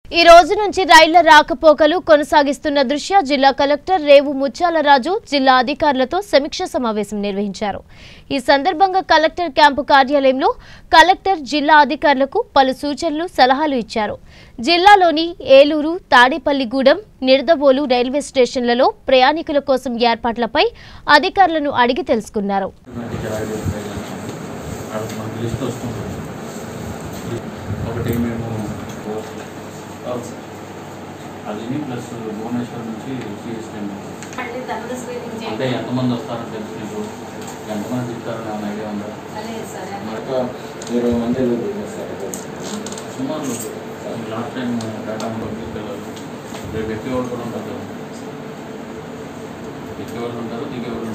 ఈ రోజు నుంచి రైళ్ల రాకపోకలు కొనసాగిస్తున్న దృష్ట్యా జిల్లా కలెక్టర్ రేవు ముత్యాలరాజు జిల్లా అధికారులతో సమీక్ష సమావేశం నిర్వహించారు ఈ సందర్భంగా కలెక్టర్ క్యాంపు కార్యాలయంలో కలెక్టర్ జిల్లా అధికారులకు పలు సూచనలు సలహాలు ఇచ్చారు జిల్లాలోని ఏలూరు తాడేపల్లిగూడెం నిడదవోలు రైల్వే స్టేషన్లలో ప్రయాణికుల కోసం ఏర్పాట్లపై అధికారులను అడిగి తెలుసుకున్నారు ఇటువంటి కిరాయిలు ఉంటాయి కనుక వాళ్ళకి మనకి లిస్ట్ వస్తుంది ఒకటి మేము అది ప్లస్ భువనేశ్వర్ నుంచి సిఎస్టీ మళ్ళీ తర్వాత స్క్రీనింగ్ అంటే చేయండి ఎంతమంది వస్తారని తెలుసు నీకు ఎంతమంది తిప్పుతారని ఏమైనా ఐడియా ఉందా లేదు సార్ ఒక ఇరవై మంది చేస్తారు సుమారు లాస్ట్ టైం డేటా తీసుకెళ్ళాలి రేపు ఎక్కేవాళ్ళు కూడా ఉంటారు కదా ఎక్కేవాళ్ళు ఉంటారు దిగేవాళ్ళు